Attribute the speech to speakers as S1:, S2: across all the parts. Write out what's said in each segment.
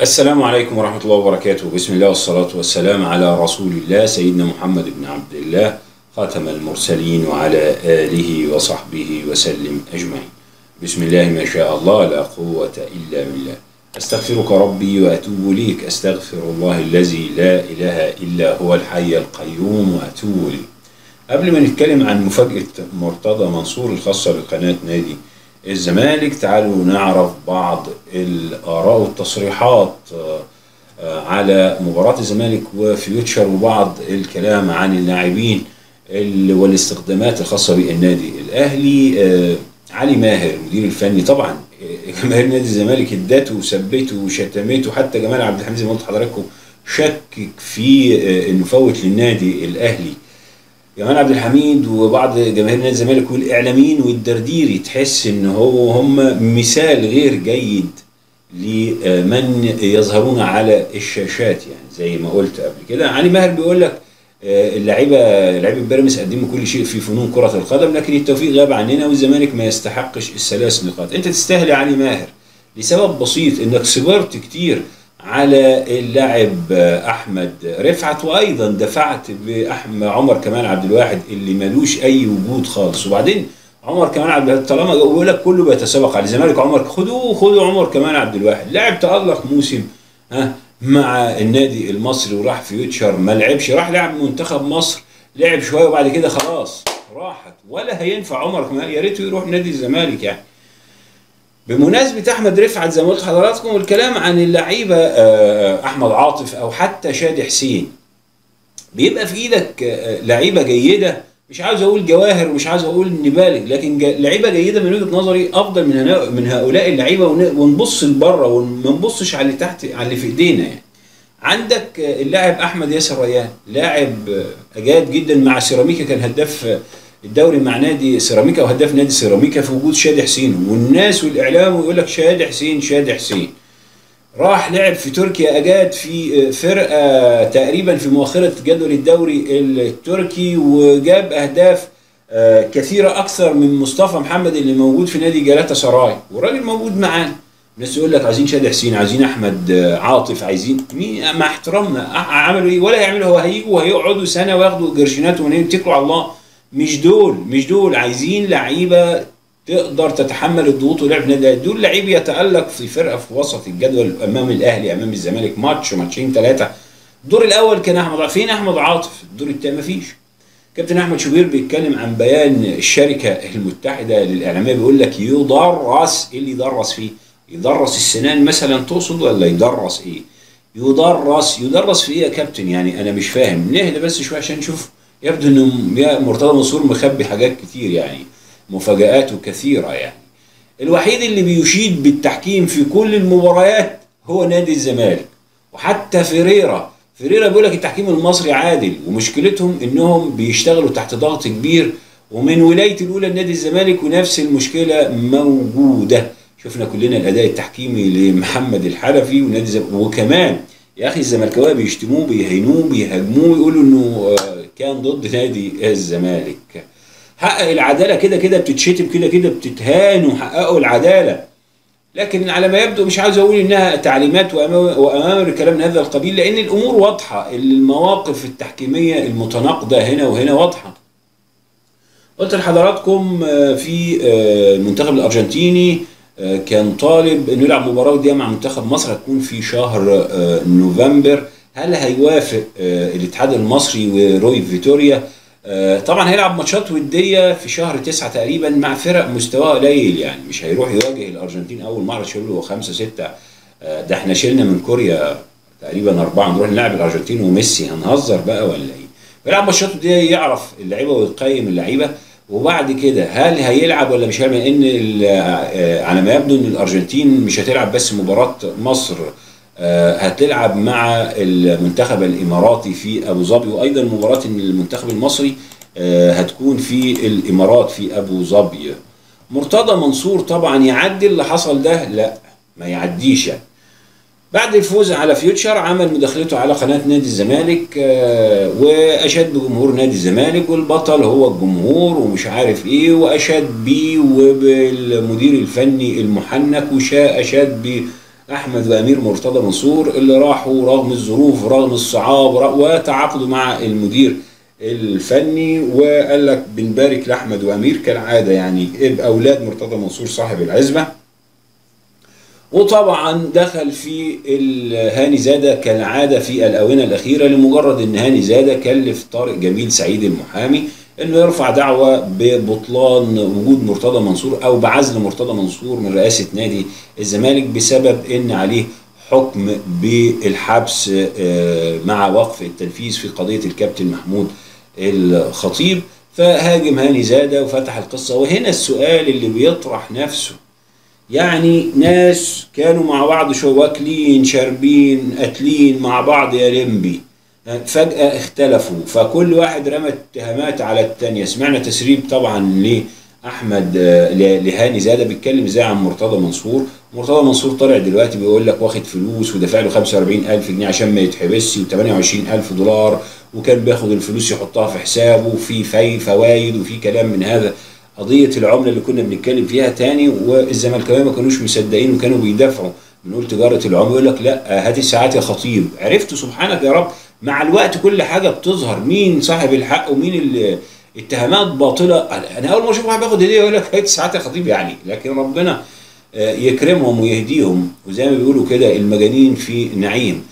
S1: السلام عليكم ورحمة الله وبركاته بسم الله والصلاة والسلام على رسول الله سيدنا محمد بن عبد الله خاتم المرسلين وعلى آله وصحبه وسلم أجمعين بسم الله ما شاء الله لا قوة إلا بالله أستغفرك ربي وأتوب إليك أستغفر الله الذي لا إله إلا هو الحي القيوم وأتوب إليه قبل ما نتكلم عن مفاجأة مرتضى منصور الخاصة بقناة نادي الزمالك تعالوا نعرف بعض الآراء والتصريحات على مباراة الزمالك وفيوتشر وبعض الكلام عن اللاعبين والاستخدامات الخاصة بالنادي الأهلي علي ماهر المدير الفني طبعا جماهير نادي الزمالك ادته وثبته وشتمته حتى جمال عبد الحميد زي ما قلت لحضراتكم شكك في انه فوت للنادي الاهلي جمال عبد الحميد وبعض جماهير نادي الزمالك والاعلاميين والدرديري تحس ان هو هم مثال غير جيد لمن يظهرون على الشاشات يعني زي ما قلت قبل كده علي ماهر بيقول لك اللعيبه لعيبه بيراميدز قدموا كل شيء في فنون كره القدم لكن التوفيق غاب عننا والزمالك ما يستحقش الثلاث نقاط انت تستاهل يا علي ماهر لسبب بسيط انك صبرت كتير على اللاعب احمد رفعت وايضا دفعت باحمد عمر كمال عبد الواحد اللي ملوش اي وجود خالص وبعدين عمر كمال عبد الواحد طالما بيقول لك كله بيتسابق على الزمالك عمر خدوه خدوا عمر كمال عبد الواحد لاعب تالق موسم ها مع النادي المصري وراح فيوتشر ما لعبش راح لعب منتخب مصر لعب شويه وبعد كده خلاص راحت ولا هينفع عمر كمال يا ريته يروح نادي الزمالك يعني بمناسبة أحمد رفعت زي ما قلت لحضراتكم الكلام عن اللعيبة أحمد عاطف أو حتى شادي حسين بيبقى في إيدك لعيبة جيدة مش عاوز أقول جواهر ومش عاوز أقول نبالغ لكن لعيبة جيدة من وجهة نظري أفضل من من هؤلاء اللعيبة ونبص لبره وما نبصش على اللي تحت على اللي في إيدينا يعني. عندك اللاعب أحمد ياسر ريان لاعب أجاد جدا مع سيراميكا كان هداف الدوري مع نادي سيراميكا وهداف نادي سيراميكا في وجود شادي حسين والناس والاعلام يقول لك شادي حسين شادي حسين راح لعب في تركيا اجاد في فرقه تقريبا في مؤخره جدول الدوري التركي وجاب اهداف كثيره اكثر من مصطفى محمد اللي موجود في نادي جلاتا سراي والراجل موجود معانا الناس يقول لك عايزين شادي حسين عايزين احمد عاطف عايزين مين مع احترامنا عملوا ايه ولا يعملوا هو هيجوا وهيقعدوا سنه وياخدوا قرشينات ويتكلوا على الله مش دول مش دول عايزين لعيبه تقدر تتحمل الضغوط ولعب نادي دول لعيب يتالق في فرقه في وسط الجدول امام الاهلي امام الزمالك ماتش ماتشين ثلاثه الدور الاول كان احمد فين احمد عاطف الدور الثاني مفيش كابتن احمد شوبير بيتكلم عن بيان الشركه المتحده للاعلاميه بيقول لك يدرس ايه اللي يدرس فيه يدرس السنان مثلا تقصد ولا يدرس ايه يدرس يدرس في ايه يا كابتن يعني انا مش فاهم نهدى بس شويه عشان نشوف يبدو انه يا مرتضى منصور مخبي حاجات كتير يعني مفاجآته كثيرة يعني الوحيد اللي بيشيد بالتحكيم في كل المباريات هو نادي الزمالك وحتى فيريرا فيريرا بيقول لك التحكيم المصري عادل ومشكلتهم انهم بيشتغلوا تحت ضغط كبير ومن ولايه الاولى لنادي الزمالك ونفس المشكله موجوده شفنا كلنا الاداء التحكيمي لمحمد الحنفي ونادي الزمالك وكمان يا اخي الزملكاويه بيشتموه بيهينوه بيهاجموه يقولوا انه كان ضد نادي الزمالك حقق العداله كده كده بتتشتم كده كده بتتهان وحققوا العداله لكن على ما يبدو مش عاوز اقول انها تعليمات واوامر كلام من هذا القبيل لان الامور واضحه المواقف التحكيميه المتناقضه هنا وهنا واضحه قلت لحضراتكم في المنتخب الارجنتيني كان طالب انه يلعب مباراه وديه مع منتخب مصر هتكون في شهر نوفمبر هل هيوافق الاتحاد المصري وروي فيتوريا طبعا هيلعب ماتشات وديه في شهر تسعة تقريبا مع فرق مستواها قليل يعني مش هيروح يواجه الارجنتين اول مره شيلوا خمسه سته ده احنا شلنا من كوريا تقريبا اربعه نروح نلعب الارجنتين وميسي هنهزر بقى ولا ايه؟ بيلعب ماتشات وديه يعرف اللعيبه ويقيم اللعيبه وبعد كده هل هيلعب ولا مش هيلعب لان على ما يبدو ان الارجنتين مش هتلعب بس مباراه مصر هتلعب مع المنتخب الاماراتي في ابو ظبي وايضا مباراه المنتخب المصري هتكون في الامارات في ابو ظبي مرتضى منصور طبعا يعدي اللي حصل ده لا ما يعديش يعني بعد الفوز على فيوتشر عمل مداخلته على قناة نادي الزمالك وأشاد بجمهور نادي الزمالك والبطل هو الجمهور ومش عارف إيه وأشاد بيه وبالمدير الفني المحنك وأشاد احمد وامير مرتضى منصور اللي راحوا رغم الظروف رغم الصعاب ر- وتعاقدوا مع المدير الفني وقال لك بنبارك لاحمد وامير كالعاده يعني اب اولاد مرتضى منصور صاحب العزبه وطبعا دخل في ال- هاني زاده كالعاده في الاونه الاخيره لمجرد ان هاني زاده كلف طارق جميل سعيد المحامي انه يرفع دعوه ببطلان وجود مرتضى منصور او بعزل مرتضى منصور من رئاسه نادي الزمالك بسبب ان عليه حكم بالحبس آه، مع وقف التنفيذ في قضيه الكابتن محمود الخطيب فهاجم هاني زاده وفتح القصه وهنا السؤال اللي بيطرح نفسه يعني ناس كانوا مع بعض شو واكلين شاربين قاتلين مع بعض يا لمبي فجأة اختلفوا فكل واحد رمى اتهامات على التانية سمعنا تسريب طبعا لأحمد آه، ل- لهاني زادة بيتكلم ازاي عن مرتضى منصور مرتضى منصور طالع دلوقتي بيقول لك واخد فلوس ودافع له 45000 جنيه عشان ما يتحبسش و28000 دولار وكان بياخد الفلوس يحطها في حسابه وفي في فوايد وفي كلام من هذا قضية العملة اللي كنا بنتكلم فيها تاني والزملكاويه ما كانوش مصدقين وكانوا بيدافعوا بنقول تجارة العملة يقول لك لا هات الساعات يا خطيب عرفتوا سبحانك يا رب مع الوقت كل حاجة بتظهر مين صاحب الحق ومين اللي اتهامات باطلة انا اول ما اشوف واحد بياخد هدية يقول لك هات الساعات يا خطيب يعني لكن ربنا آه، يكرمهم ويهديهم وزي ما بيقولوا كده المجانين في نعيم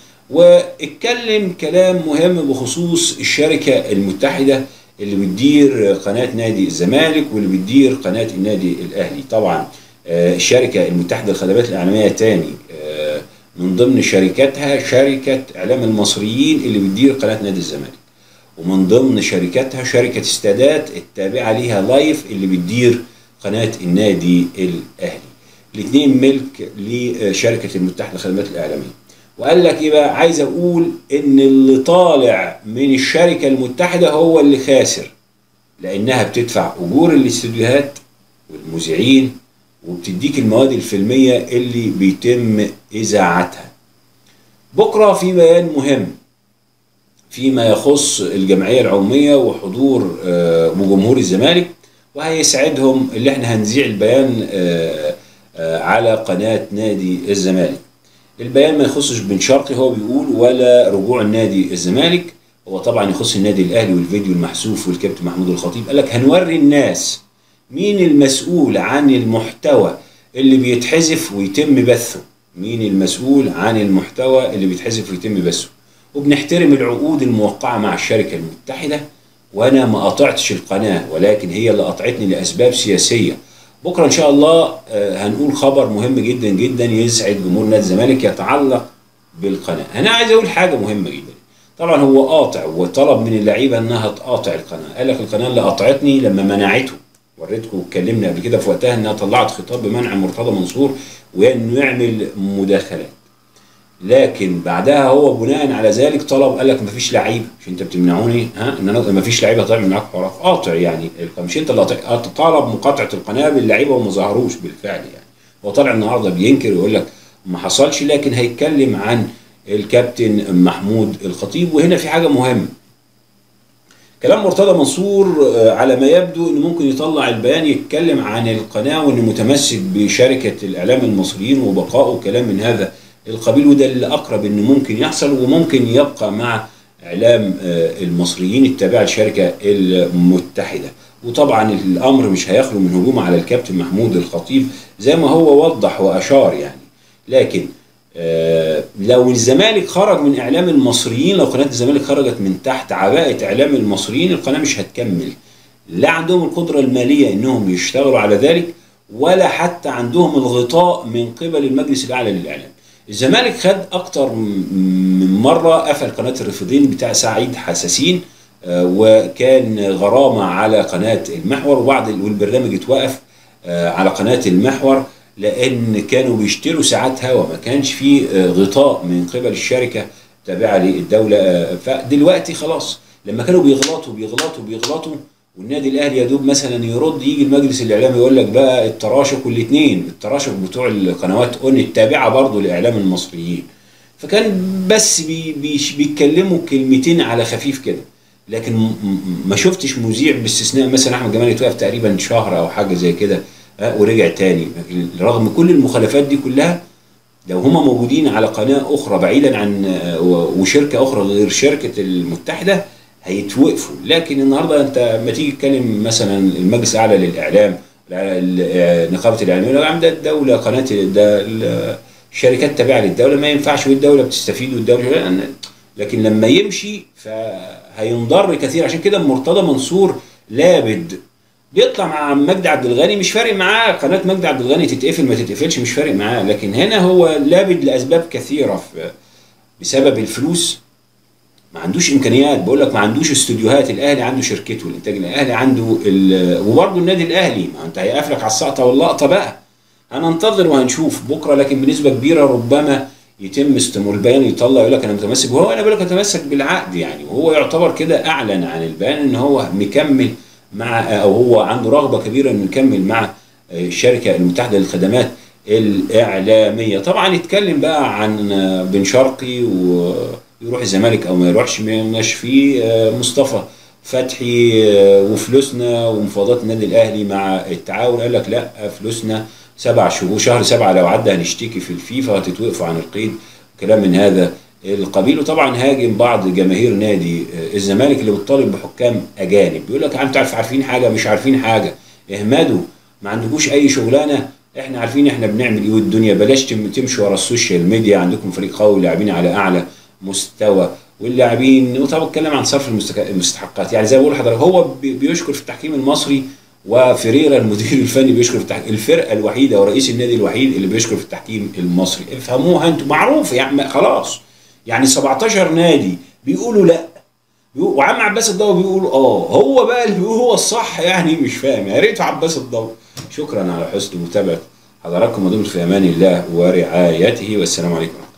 S1: واتكلم كلام مهم بخصوص الشركة المتحدة اللي بتدير قناة نادي الزمالك واللي بتدير قناة النادي الأهلي طبعا آه، الشركة المتحدة للخدمات الإعلامية تاني آه، من ضمن شركاتها شركة إعلام المصريين اللي بتدير قناة نادي الزمالك ومن ضمن شركاتها شركة استادات التابعة ليها لايف اللي بتدير قناة النادي الأهلي الاثنين ملك لشركة المتحدة للخدمات الإعلامية وقال لك ايه بقى عايز اقول ان اللي طالع من الشركة المتحدة هو اللي خاسر لانها بتدفع اجور الاستوديوهات والمذيعين وبتديك المواد الفيلمية اللي بيتم اذاعتها بكرة في بيان مهم فيما يخص الجمعية العمومية وحضور آه، وجمهور الزمالك وهيسعدهم اللي احنا هنذيع البيان آه، آه، على قناة نادي الزمالك البيان ما يخصش بن شرقي هو بيقول ولا رجوع النادي الزمالك هو طبعا يخص النادي الاهلي والفيديو المحذوف والكابتن محمود الخطيب قال لك هنوري الناس مين المسؤول عن المحتوى اللي بيتحذف ويتم بثه مين المسؤول عن المحتوى اللي بيتحذف ويتم بثه وبنحترم العقود الموقعة مع الشركة المتحدة وانا ما قطعتش القناة ولكن هي اللي قطعتني لاسباب سياسية بكره ان شاء الله آه، هنقول خبر مهم جدا جدا يسعد جمهور نادي الزمالك يتعلق بالقناه انا عايز اقول حاجه مهمه جدا طبعا هو قاطع وطلب من اللعيبه انها تقاطع القناه قال لك القناه اللي قاطعتني لما منعته وريتكم واتكلمنا قبل كده في وقتها انها طلعت خطاب بمنع مرتضى منصور وانه يعمل مداخلات لكن بعدها هو بناء على ذلك طلب قال لك مفيش لعيبه مش انت بتمنعوني ها ان انا مفيش لعيبه هتعمل معاك حوارات قاطع يعني مش انت اللي قاطع- طلب مقاطعه القناه باللعيبه وما ظهروش بالفعل يعني هو طالع النهارده بينكر ويقول لك ما حصلش لكن هيتكلم عن الكابتن محمود الخطيب وهنا في حاجه مهمه كلام مرتضى منصور آه، على ما يبدو انه ممكن يطلع البيان يتكلم عن القناه وانه متمسك بشركه الاعلام المصريين وبقائه وكلام من هذا القبيل وده اللي اقرب انه ممكن يحصل وممكن يبقى مع اعلام آه، المصريين التابعه للشركه المتحده وطبعا الامر مش هيخلو من هجوم على الكابتن محمود الخطيب زي ما هو وضح واشار يعني لكن آه، لو الزمالك خرج من اعلام المصريين لو قناه الزمالك خرجت من تحت عباءه اعلام المصريين القناه مش هتكمل لا عندهم القدره الماليه انهم يشتغلوا على ذلك ولا حتى عندهم الغطاء من قبل المجلس الاعلى للاعلام الزمالك خد اكتر من مره قفل قناه الرافدين بتاع سعيد حساسين آه، وكان غرامه على قناه المحور وبعض والبرنامج اتوقف آه، على قناه المحور لان كانوا بيشتروا ساعات هوا ما كانش في آه، غطاء من قبل الشركه تابعه للدوله آه، فدلوقتي خلاص لما كانوا بيغلطوا بيغلطوا بيغلطوا والنادي الاهلي يا دوب مثلا يرد يجي المجلس الاعلامي يقول لك بقى التراشق والاثنين التراشق بتوع القنوات اون التابعه برضه لاعلام المصريين فكان بس بي بي بيتكلموا كلمتين على خفيف كده لكن م- م- ما شفتش مذيع باستثناء مثلا احمد جمال يتوقف تقريبا شهر او حاجه زي كده آه، ورجع تاني رغم كل المخالفات دي كلها لو هم موجودين على قناه اخرى بعيدا عن آه، و- وشركه اخرى غير شركه المتحده هيتوقفوا لكن النهارده انت لما تيجي تتكلم مثلا المجلس الاعلى للاعلام ال- آه، نقابه الاعلام يقول لك ده الدوله قناه ده ال- الشركات تابعه للدوله ما ينفعش والدوله بتستفيد والدوله لكن لما يمشي فهينضر كثير عشان كده مرتضى منصور لابد بيطلع مع مجدي عبد الغني مش فارق معاه قناه مجدي عبد الغني تتقفل ما تتقفلش مش فارق معاه لكن هنا هو لابد لاسباب كثيره في بسبب الفلوس ما عندوش امكانيات بقول لك ما عندوش استوديوهات الاهلي عنده شركته الانتاج الاهلي عنده ال- وبرضه النادي الاهلي ما انت هيقفلك على السقطه واللقطه بقى هننتظر وهنشوف بكره لكن بنسبه كبيره ربما يتم استمرار البيان يطلع يقول لك انا متمسك وهو انا بقول لك اتمسك بالعقد يعني وهو يعتبر كده اعلن عن البيان ان هو مكمل مع او هو عنده رغبه كبيره انه يكمل مع الشركه المتحده للخدمات الاعلاميه طبعا يتكلم بقى عن بن شرقي ويروح الزمالك او ما يروحش مش في مصطفى فتحي وفلوسنا ومفاوضات النادي الاهلي مع التعاون قال لك لا فلوسنا سبع شهور شهر سبعه لو عدى هنشتكي في الفيفا هتتوقفوا عن القيد كلام من هذا القبيل وطبعا هاجم بعض جماهير نادي الزمالك اللي بتطالب بحكام اجانب بيقول لك انتوا عارفين حاجه مش عارفين حاجه اهمدوا ما عندكوش اي شغلانه احنا عارفين احنا بنعمل ايه والدنيا بلاش تمشوا ورا السوشيال ميديا عندكم فريق قوي لاعبين على اعلى مستوى واللاعبين وطبعا اتكلم عن صرف المستحقات يعني زي ما بقول لحضرتك هو بيشكر في التحكيم المصري وفريرا المدير الفني بيشكر في التحكيم الفرقه الوحيده ورئيس النادي الوحيد اللي بيشكر في التحكيم المصري افهموها انتوا معروف يعني خلاص يعني 17 نادي بيقولوا لا وعم عباس الضوء بيقول اه هو بقى اللي بيقول هو الصح يعني مش فاهم يا ريت عباس الضوء شكرا على حسن متابعه حضراتكم ودمتم في امان الله ورعايته والسلام عليكم